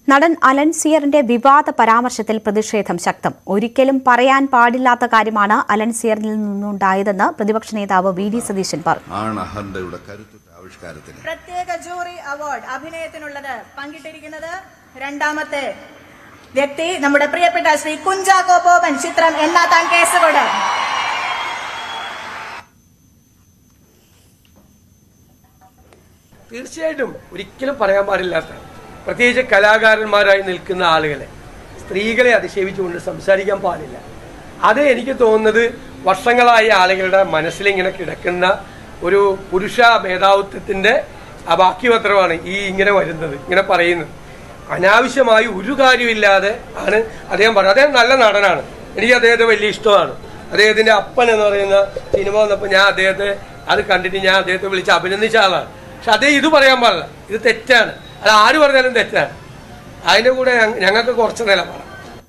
നടൻ അലൻ സിയറിന്റെ വിവാദ പരാമർശത്തിൽ പ്രതിഷേധം ശക്തം ഒരിക്കലും പറയാൻ പാടില്ലാത്ത കാര്യമാണ് അലൻ സിയറിൽ നിന്നുണ്ടായതെന്ന് പ്രതിപക്ഷ നേതാവ് വി ഡി സതീശൻ പറഞ്ഞു ആണഹന്തയുടെ കരുത്തുറ്റ ആവിഷ്കാരത്തിന് പ്രത്യേക ജൂറി അവാർഡ് അഭിനയത്തിനുള്ളത് പങ്കിട്ടിരിക്കുന്നത് രണ്ടാമത്തെ വ്യക്തി നമ്മുടെ പ്രിയപ്പെട്ട ശ്രീ കുഞ്ചാക്കോ ബോബൻ ചിത്രം എന്നാത്താൻ കേസുകൊണ്ട് തീർച്ചയായിട്ടും ഒരിക്കലും പറയാൻ പാടില്ലാത്ത പ്രത്യേകിച്ച് കലാകാരന്മാരായി നിൽക്കുന്ന ആളുകളെ സ്ത്രീകളെ അധിക്ഷേപിച്ചുകൊണ്ട് സംസാരിക്കാൻ പാടില്ല അത് എനിക്ക് തോന്നുന്നത് വർഷങ്ങളായ ആളുകളുടെ മനസ്സിലിങ്ങനെ കിടക്കുന്ന ഒരു പുരുഷ മേധാവിത്വത്തിൻ്റെ ആ ബാക്കിപത്രമാണ് ഈ ഇങ്ങനെ വരുന്നത് ഇങ്ങനെ പറയുന്നത് അനാവശ്യമായി ഒരു കാര്യമില്ലാതെ ആണ് അദ്ദേഹം പറഞ്ഞത് അദ്ദേഹം നല്ല നടനാണ് എനിക്ക് അദ്ദേഹത്തെ വലിയ ഇഷ്ടമാണ് അദ്ദേഹത്തിന്റെ അപ്പൻ എന്ന് പറയുന്ന സിനിമ വന്നപ്പോൾ ഞാൻ അദ്ദേഹത്തെ അത് കണ്ടിട്ട് ഞാൻ അദ്ദേഹത്തെ വിളിച്ച് അഭിനന്ദിച്ച ആളാണ് പക്ഷെ അദ്ദേഹം ഇത് പറയാൻ പാടില്ല ഇത് തെറ്റാണ് അത് ആര് പറഞ്ഞാലും തെറ്റാണ് അതിന്റെ കൂടെ ഞങ്ങ- ഞങ്ങൾക്ക് കുറച്ച് നിലപാടാണ്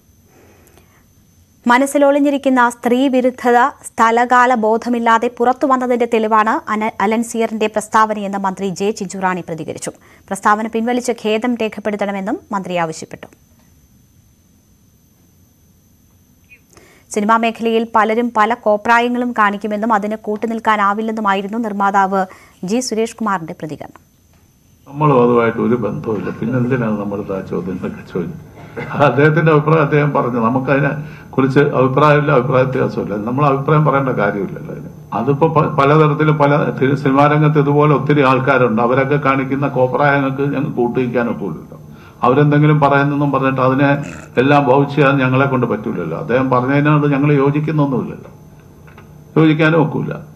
മനസ്സിലൊളിഞ്ഞിരിക്കുന്ന സ്ത്രീ വിരുദ്ധത സ്ഥലകാല ബോധമില്ലാതെ പുറത്തു വന്നതിന്റെ തെളിവാണ് അന- അലൻ സിയറിന്റെ പ്രസ്താവനയെന്ന് മന്ത്രി ജെ ചിഞ്ചുറാണി പ്രതികരിച്ചു പ്രസ്താവന പിൻവലിച്ച് ഖേദം രേഖപ്പെടുത്തണമെന്നും മന്ത്രി ആവശ്യപ്പെട്ടു സിനിമാ മേഖലയിൽ പലരും പല കോപ്രായങ്ങളും കാണിക്കുമെന്നും അതിന് കൂട്ടുനിൽക്കാനാവില്ലെന്നുമായിരുന്നു നിർമ്മാതാവ് ജി സുരേഷ് കുമാറിന്റെ പ്രതികരണം നമ്മളും അതുമായിട്ട് ഒരു ബന്ധവുമില്ല പിന്നെ എന്തിനാണ് നമ്മൾ ആ ചോദ്യങ്ങളൊക്കെ ചോദിച്ചത് അദ്ദേഹത്തിന്റെ അഭിപ്രായം അദ്ദേഹം പറഞ്ഞു നമുക്കതിനെ കുറിച്ച് അഭിപ്രായമില്ല അഭിപ്രായ വ്യത്യാസമില്ല നമ്മൾ അഭിപ്രായം പറയേണ്ട കാര്യമില്ലല്ലോ അതിന് അതിപ്പോ പ- പലതരത്തിലും പല തി- സിനിമാ രംഗത്ത് ഇതുപോലെ ഒത്തിരി ആൾക്കാരുണ്ട് അവരൊക്കെ കാണിക്കുന്ന കോപ്രായങ്ങൾക്ക് ഞങ്ങൾ കൂട്ടുവയ്ക്കാനൊക്കെ ഇല്ലല്ലോ അവരെന്തെങ്കിലും പറയുന്നെന്നും പറഞ്ഞിട്ട് അതിനെ എല്ലാം ഭവിച്ചു ചെയ്യാൻ ഞങ്ങളെ കൊണ്ട് പറ്റൂലല്ലോ അദ്ദേഹം പറഞ്ഞതിനോട് ഞങ്ങൾ യോജിക്കുന്നൊന്നുമില്ലല്ലോ യോജിക്കാനും ഒക്കില്ല